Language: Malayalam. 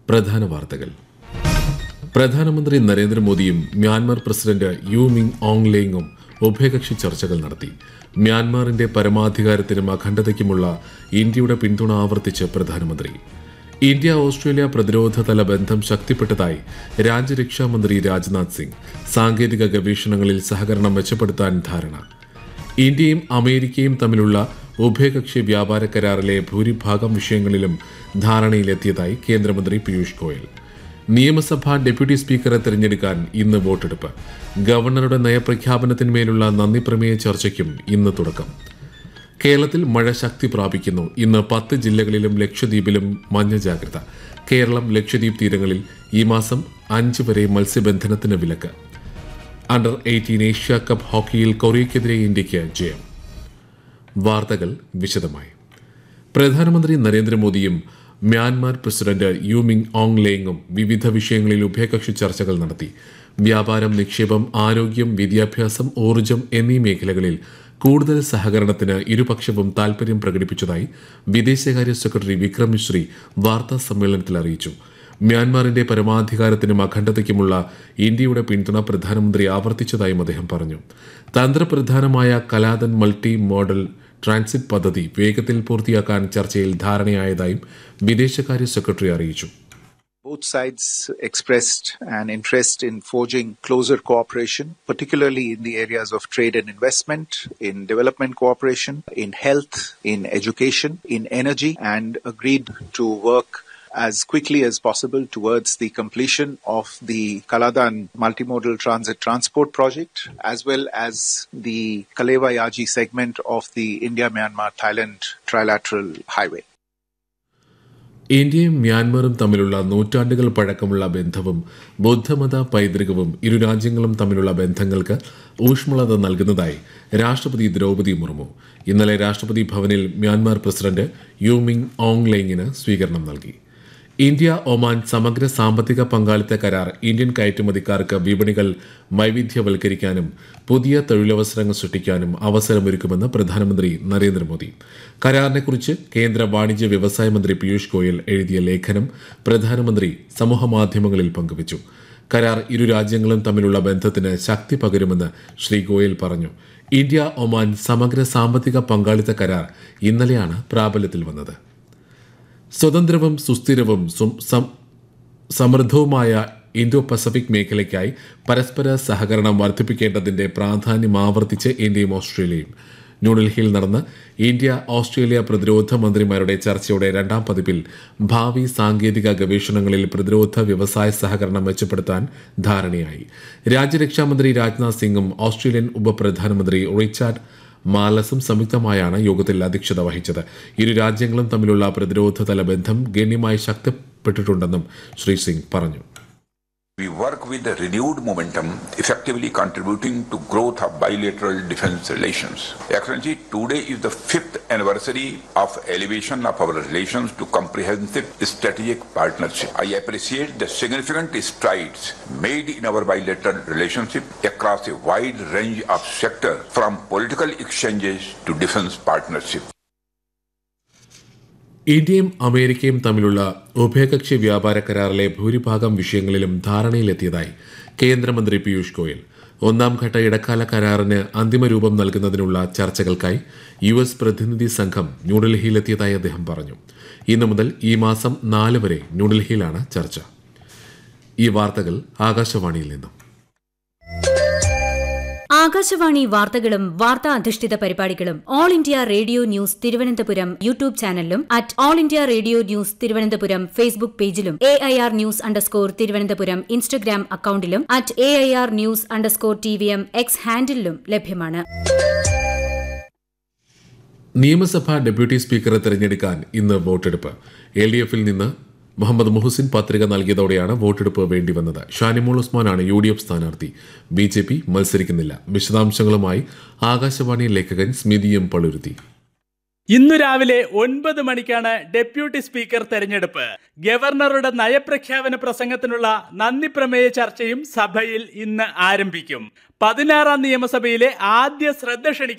പ്രധാന വാർത്തകൾ പ്രധാനമന്ത്രി നരേന്ദ്രമോദിയും Myanmar president U Min Aung ലേങ്ങും ഉഭയകക്ഷി ചർച്ചകൾ നടത്തി മ്യാൻമാറിന്റെ പരമാധികാരത്തിനും അഖണ്ഡതയ്ക്കുമുള്ള ഇന്ത്യയുടെ പിന്തുണ ആവർത്തിച്ച് പ്രധാനമന്ത്രി ഇന്ത്യ ഓസ്ട്രേലിയ പ്രതിരോധതല ബന്ധം ശക്തിപ്പെട്ടതായി രാജ്യരക്ഷാമന്ത്രി രാജ്നാഥ് സിംഗ് സാങ്കേതിക ഗവേഷണങ്ങളിൽ സഹകരണം മെച്ചപ്പെടുത്താൻ ധാരണ ഇന്ത്യയും അമേരിക്കയും തമ്മിലുള്ള ഉഭയകക്ഷി വ്യാപാര കരാറിലെ ഭൂരിഭാഗം വിഷയങ്ങളിലും ധാരണയിലെത്തിയതായി കേന്ദ്രമന്ത്രി പീയൂഷ് ഗോയൽ നിയമസഭാ ഡെപ്യൂട്ടി സ്പീക്കറെ തിരഞ്ഞെടുക്കാൻ ഇന്ന് വോട്ടെടുപ്പ് ഗവർണറുടെ നയപ്രഖ്യാപനത്തിന്മേലുള്ള നന്ദി പ്രമേയ ചർച്ചയ്ക്കും ഇന്ന് തുടക്കം കേരളത്തിൽ മഴ ശക്തി പ്രാപിക്കുന്നു ഇന്ന് പത്ത് ജില്ലകളിലും ലക്ഷദ്വീപിലും മഞ്ഞ ജാഗ്രത കേരളം ലക്ഷദ്വീപ് തീരങ്ങളിൽ ഈ മാസം അഞ്ച് വരെ മത്സ്യബന്ധനത്തിന് വിലക്ക് അണ്ടർ എയ്റ്റീൻ ഏഷ്യ കപ്പ് ഹോക്കിയിൽ കൊറിയയ്ക്കെതിരെ ഇന്ത്യയ്ക്ക് ജയം വാർത്തകൾ വിശദമായി പ്രധാനമന്ത്രി നരേന്ദ്രമോദിയും മ്യാൻമാർ പ്രസിഡന്റ് യുമിങ് ഓങ് ലേങ്ങും വിവിധ വിഷയങ്ങളിൽ ഉഭയകക്ഷി ചർച്ചകൾ നടത്തി വ്യാപാരം നിക്ഷേപം ആരോഗ്യം വിദ്യാഭ്യാസം ഊർജ്ജം എന്നീ മേഖലകളിൽ കൂടുതൽ സഹകരണത്തിന് ഇരുപക്ഷവും താൽപര്യം പ്രകടിപ്പിച്ചതായി വിദേശകാര്യ സെക്രട്ടറി വിക്രം മിശ്രി വാർത്താ സമ്മേളനത്തിൽ അറിയിച്ചു മ്യാൻമാറിന്റെ പരമാധികാരത്തിനും അഖണ്ഡതയ്ക്കുമുള്ള ഇന്ത്യയുടെ പിന്തുണ പ്രധാനമന്ത്രി ആവർത്തിച്ചതായും അദ്ദേഹം പറഞ്ഞു തന്ത്രപ്രധാനമായ കലാതൻ മൾട്ടി മോഡൽ ട്രാൻസിറ്റ് പദ്ധതി വേഗത്തിൽ പൂർത്തിയാക്കാൻ ചർച്ചയിൽ ധാരണയായതായും വിദേശകാര്യ സെക്രട്ടറി അറിയിച്ചു Both sides expressed an interest in forging closer cooperation, particularly in the areas of trade and investment, in development cooperation, in health, in education, in energy, and agreed to work as quickly as possible towards the completion of the Kaladan multimodal transit transport project, as well as the Kalewa Yaji segment of the India-Myanmar-Thailand trilateral highway. ഇന്ത്യയും മ്യാൻമറും തമ്മിലുള്ള നൂറ്റാണ്ടുകൾ പഴക്കമുള്ള ബന്ധവും ബുദ്ധമത പൈതൃകവും ഇരു രാജ്യങ്ങളും തമ്മിലുള്ള ബന്ധങ്ങൾക്ക് ഊഷ്മളത നൽകുന്നതായി രാഷ്ട്രപതി ദ്രൗപദി മുർമു ഇന്നലെ രാഷ്ട്രപതി ഭവനിൽ മ്യാൻമാർ പ്രസിഡന്റ് യുമിങ് ഓങ് ലെങ്ങിന് സ്വീകരണം നൽകി ഇന്ത്യ ഒമാൻ സമഗ്ര സാമ്പത്തിക പങ്കാളിത്ത കരാർ ഇന്ത്യൻ കയറ്റുമതിക്കാർക്ക് വിപണികൾ വൈവിധ്യവൽക്കരിക്കാനും പുതിയ തൊഴിലവസരങ്ങൾ സൃഷ്ടിക്കാനും അവസരമൊരുക്കുമെന്ന് പ്രധാനമന്ത്രി നരേന്ദ്രമോദി കരാറിനെക്കുറിച്ച് കേന്ദ്ര വാണിജ്യ വ്യവസായ മന്ത്രി പീയൂഷ് ഗോയൽ എഴുതിയ ലേഖനം പ്രധാനമന്ത്രി സമൂഹമാധ്യമങ്ങളിൽ പങ്കുവച്ചു കരാർ ഇരു രാജ്യങ്ങളും തമ്മിലുള്ള ബന്ധത്തിന് ശക്തി പകരുമെന്ന് ശ്രീ ഗോയൽ പറഞ്ഞു ഇന്ത്യ ഒമാൻ സമഗ്ര സാമ്പത്തിക പങ്കാളിത്ത കരാർ ഇന്നലെയാണ് പ്രാബല്യത്തിൽ വന്നത് സ്വതന്ത്രവും സുസ്ഥിരവും സും- സം- സമൃദ്ധവുമായ ഇന്തോ പസഫിക് മേഖലയ്ക്കായി പരസ്പര സഹകരണം വർദ്ധിപ്പിക്കേണ്ടതിന്റെ പ്രാധാന്യം ആവർത്തിച്ച് ഇന്ത്യയും ഓസ്ട്രേലിയയും ന്യൂഡൽഹിയിൽ നടന്ന ഇന്ത്യ ഓസ്ട്രേലിയ പ്രതിരോധ മന്ത്രിമാരുടെ ചർച്ചയുടെ രണ്ടാം പതിപ്പിൽ ഭാവി സാങ്കേതിക ഗവേഷണങ്ങളിൽ പ്രതിരോധ വ്യവസായ സഹകരണം മെച്ചപ്പെടുത്താൻ ധാരണയായി രാജ്യരക്ഷാമന്ത്രി രാജ്നാഥ് സിംഗും ഓസ്ട്രേലിയൻ ഉപപ്രധാനമന്ത്രി റിച്ചാർഡ് മാലസും സംയുക്തമായാണ് യോഗത്തിൽ അധ്യക്ഷത വഹിച്ചത് ഇരു രാജ്യങ്ങളും തമ്മിലുള്ള പ്രതിരോധതല ബന്ധം ഗണ്യമായി ശക്തിപ്പെട്ടിട്ടുണ്ടെന്നും ശ്രീ സിംഗ് പറഞ്ഞു We work with a renewed momentum, effectively contributing to growth of bilateral defense relations. Excellency, today is the fifth anniversary of elevation of our relations to comprehensive strategic partnership. I appreciate the significant strides made in our bilateral relationship across a wide range of sectors, from political exchanges to defense partnership. ഇന്ത്യയും അമേരിക്കയും തമ്മിലുള്ള ഉഭയകക്ഷി വ്യാപാര കരാറിലെ ഭൂരിഭാഗം വിഷയങ്ങളിലും ധാരണയിലെത്തിയതായി കേന്ദ്രമന്ത്രി പീയൂഷ് ഗോയൽ ഒന്നാം ഘട്ട ഇടക്കാല കരാറിന് അന്തിമ രൂപം നൽകുന്നതിനുള്ള ചർച്ചകൾക്കായി യു എസ് പ്രതിനിധി സംഘം ന്യൂഡൽഹിയിലെത്തിയതായി അദ്ദേഹം പറഞ്ഞു ഇന്നു മുതൽ ഈ മാസം നാല് വരെ ന്യൂഡൽഹിയിലാണ് ചർച്ച ഈ വാർത്തകൾ ആകാശവാണിയിൽ നിന്നും ആകാശവാണി വാർത്തകളും വാർത്താ അധിഷ്ഠിത പരിപാടികളും all India radio news Thiruvananthapuram YouTube ചാനലിലും at all India radio news Thiruvananthapuram Facebook പേജിലും A I R news underscore Thiruvananthapuram Instagram അക്കൌണ്ടിലും at A I R news underscore T V M X ഹാൻഡിലും ലഭ്യമാണ് നിയമസഭാ ഡെപ്യൂട്ടി സ്പീക്കറെ തെരഞ്ഞെടുക്കാൻ ഇന്ന് വോട്ടെടുപ്പ് എൽ ഡി എഫിൽ നിന്ന് മുഹമ്മദ് മുഹസിൻ പത്രിക നൽകിയതോടെയാണ് വോട്ടെടുപ്പ് വേണ്ടിവന്നത് ഷാനിമോൾ ഉസ്മാനാണ് യു ഡി എഫ് സ്ഥാനാർത്ഥി ബി ജെ പി മത്സരിക്കുന്നില്ല വിശദാംശങ്ങളുമായി ആകാശവാണി ലേഖകൻ സ്മിതി എം പളുരുത്തി ഇന്നു രാവിലെ ഒൻപത് മണിക്കാണ് ഡെപ്യൂട്ടി സ്പീക്കർ തെരഞ്ഞെടുപ്പ് ഗവർണറുടെ നയപ്രഖ്യാപന പ്രസംഗത്തിനുള്ള നന്ദി പ്രമേയ ചർച്ചയും സഭയിൽ ഇന്ന് ആരംഭിക്കും പതിനാറാം നിയമസഭയിലെ ആദ്യ ശ്രദ്ധ ക്ഷണിക്കുന്ന